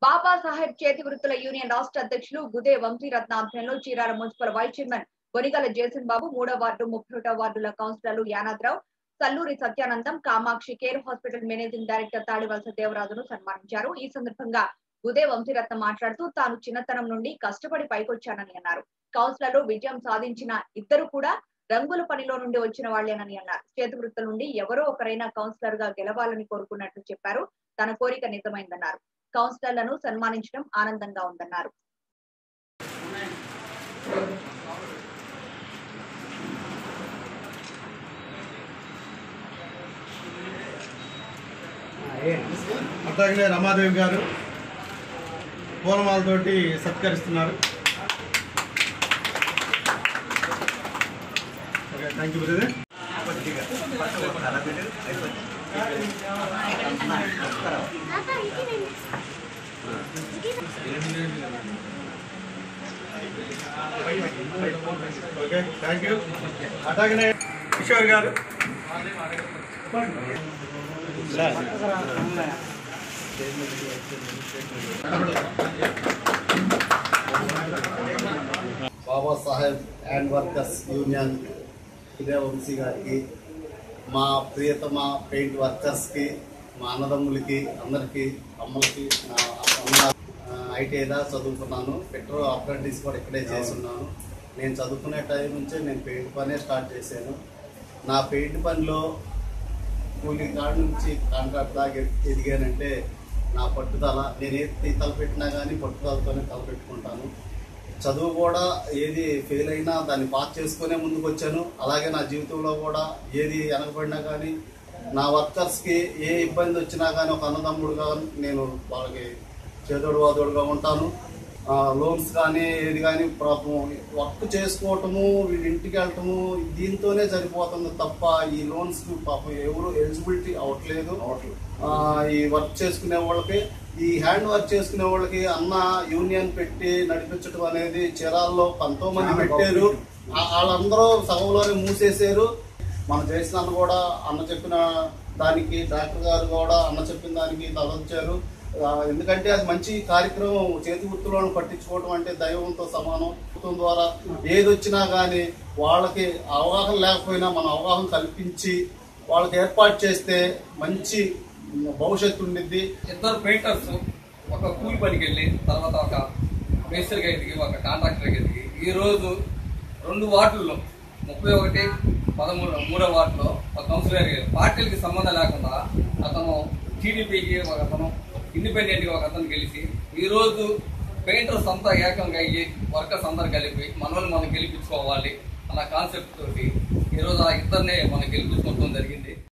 బాబా సాహెబ్ చేతి వృత్తుల యూనియన్ రాష్ట్ర అధ్యక్షులు గుదే వంశీరత్న ఆధ్వర్యంలో Chirala municipal vice chairman Bonigala Jason Babu మూడో వార్డు ముప్పై ఒకటో వార్డుల కౌన్సిలర్లు Yanadrao Salluri Satyanandam Kamakshi care hospital managing director Tadivalasa దేవరాజును సన్మానించారు ఈ సందర్భంగా ఉదయ వంశీరత్న మాట్లాడుతూ తాను చిన్నతనం నుండి కష్టపడి పైకొచ్చానని అన్నారు కౌన్సిలర్లు విజయం సాధించిన ఇద్దరు కూడా రంగుల పనిలో నుండి వచ్చిన వాళ్లేనని అన్నారు చేతి వృత్తుల నుండి ఎవరో ఒకరైనా కౌన్సిలర్ గా గెలవాలని కోరుకున్నట్లు చెప్పారు తన కోరిక నిజమైందన్నారు కౌన్సిలర్లను సన్మానించడం ఆనందంగా ఉందన్నారు అట్లాగనే రమాదేవి గారు పూలమాలతోటి సత్కరిస్తున్నారు okay thank you brother okay thank you అట్లాగనే Kishore garu Babasaheb hand workers union Udayavamsi గారికి మా ప్రియతమ పెయింట్ వర్కర్స్కి మా అన్నదమ్ములకి అందరికీ అమ్మలకి నా అన్న ఐటీఐదా చదువుకున్నాను పెట్రోల్ అప్రెంటిస్ కూడా ఇక్కడే చేస్తున్నాను నేను చదువుకునే టైం నుంచే నేను పెయింట్ పనే స్టార్ట్ చేశాను నా పెయింట్ పనిలో కూలీ కాడ నుంచి కాంట్రాక్ట్ దాకా ఎదిగానంటే నా పట్టుదల నేను ఏది తలపెట్టినా కానీ పట్టుదలతోనే తలపెట్టుకుంటాను చదువు కూడా ఏది ఫెయిల్ అయినా దాన్ని పాస్ చేసుకునే ముందుకు వచ్చాను అలాగే నా జీవితంలో కూడా ఏది వెనకబడినా కానీ నా వర్కర్స్కి ఏ ఇబ్బంది వచ్చినా కానీ ఒక అన్నదమ్ముడుగా నేను వాళ్ళకి చేదోడు వాదోడుగా ఉంటాను ఆ, లోన్స్ కానీ ఏది కానీ పాపం వర్క్ చేసుకోవటము వీళ్ళ ఇంటికి వెళ్ళటము దీంతోనే సరిపోతుంది తప్ప ఈ లోన్స్ పాపం ఎవరు ఎలిజిబిలిటీ అవ్వట్లేదు ఆ, ఈ వర్క్ చేసుకునే వాళ్ళకి ఈ హ్యాండ్ వర్క్ చేసుకునే వాళ్ళకి అన్న యూనియన్ పెట్టి నడిపించడం అనేది చీరాల్లో ఎంతో మంది పెట్టారు ఆ- వాళ్ళందరూ సగంలోనే మూసేశారు మన చేసిన అన్న కూడా అన్న చెప్పిన దానికి డాక్టర్ గారు కూడా అన్న చెప్పిన దానికి తలొచ్చారు ఆ, ఎందుకంటే అది మంచి కార్యక్రమం చేతి వృత్తులను పట్టించుకోవడం అంటే దైవంతో సమానం ప్రభుత్వం ద్వారా ఏది వచ్చినా కానీ వాళ్ళకి అవగాహన లేకపోయినా మన అవగాహన కల్పించి వాళ్ళకి ఏర్పాటు చేస్తే మంచి భవిష్యత్తు ఉండిద్ది ఇద్దరు పెయింటర్స్ ఒక కూలి పనికి వెళ్ళి తర్వాత ఒక మేస్త్రికి ఎదిగి ఒక కాంట్రాక్టర్కి ఎదిగి ఈ రోజు రెండు వార్డుల్లో ముప్పై ఒకటి పదమూడు మూడో వార్డులో ఒక కౌన్సిలర్ గారు పార్టీలకి సంబంధం లేకుండా అతను టీడీపీకి ఒక అతను ఇండిపెండెంట్గా ఒక అతను గెలిచి ఈ రోజు పెయింటర్స్ అంతా ఏకంగా అయ్యి వర్కర్స్ అందరు కలిపి మనల్ని మనం గెలిపించుకోవాలి అన్న కాన్సెప్ట్ తోటి ఈరోజు ఆ ఇద్దరినే మనం గెలిపించుకోవడం జరిగింది